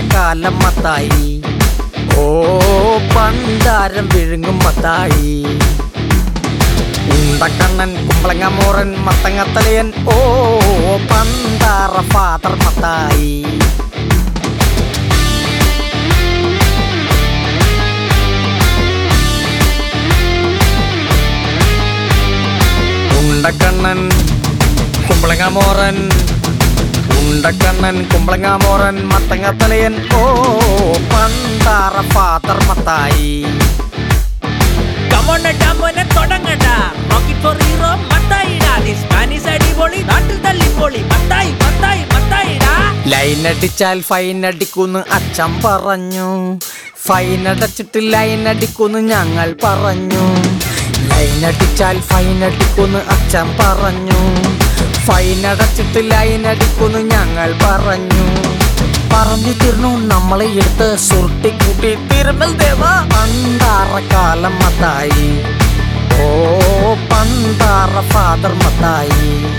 കാലം മത്തായി ഓ പണ്ടാരം വിഴുങ്ങും മത്തായി ഉണ്ടക്കണ്ണൻ കുമ്പളങ്ങമോറൻ മത്തങ്ങത്തലയൻ ഓ പണ്ടാറ ഫാദർ മത്തായി ഉണ്ടക്കണ്ണൻ കുമ്പളങ്ങമോറൻ ഉണ്ടക്കണ്ണൻ കുമ്പളങ്ങാമോറൻ മത്തങ്ങത്തലയൻ ഓ പണ്ടാറ ഫാദർ മത്തായി കമോണ ഡാമോനെ തുടങ്ങടാ റോക്കറ്റ് ഫോർ ഹീറോ മത്തായിടാ നീ സ്പാനിഷ് അടിപൊളി നാട്ടിൽ തള്ളിപ്പൊളി മത്തായി മത്തായി മത്തായിടാ ലൈൻ അടിച്ചാൽ ഫൈൻ അടിക്കുന്ന് അച്ഛൻ പറഞ്ഞു ഫൈൻ അടച്ചിട്ട് ലൈൻ അടിക്കുന്ന് ഞങ്ങൾ പറഞ്ഞു ലൈൻ അടിച്ചാൽ ഫൈൻ അടിക്കുന്ന് അച്ഛൻ പറഞ്ഞു ഫൈൻ അടച്ചിട്ട് ലൈൻ അടിക്കുന്ന് ഞങ്ങൾ പറഞ്ഞു പറഞ്ഞു തീർന്നു നമ്മളെ എടുത്ത് സുരുട്ടി കൂട്ടി തിരുമൽ ദേവ പണ്ടാറ കാലം മത്തായി ഓ പണ്ടാറ ഫാദർ മത്തായി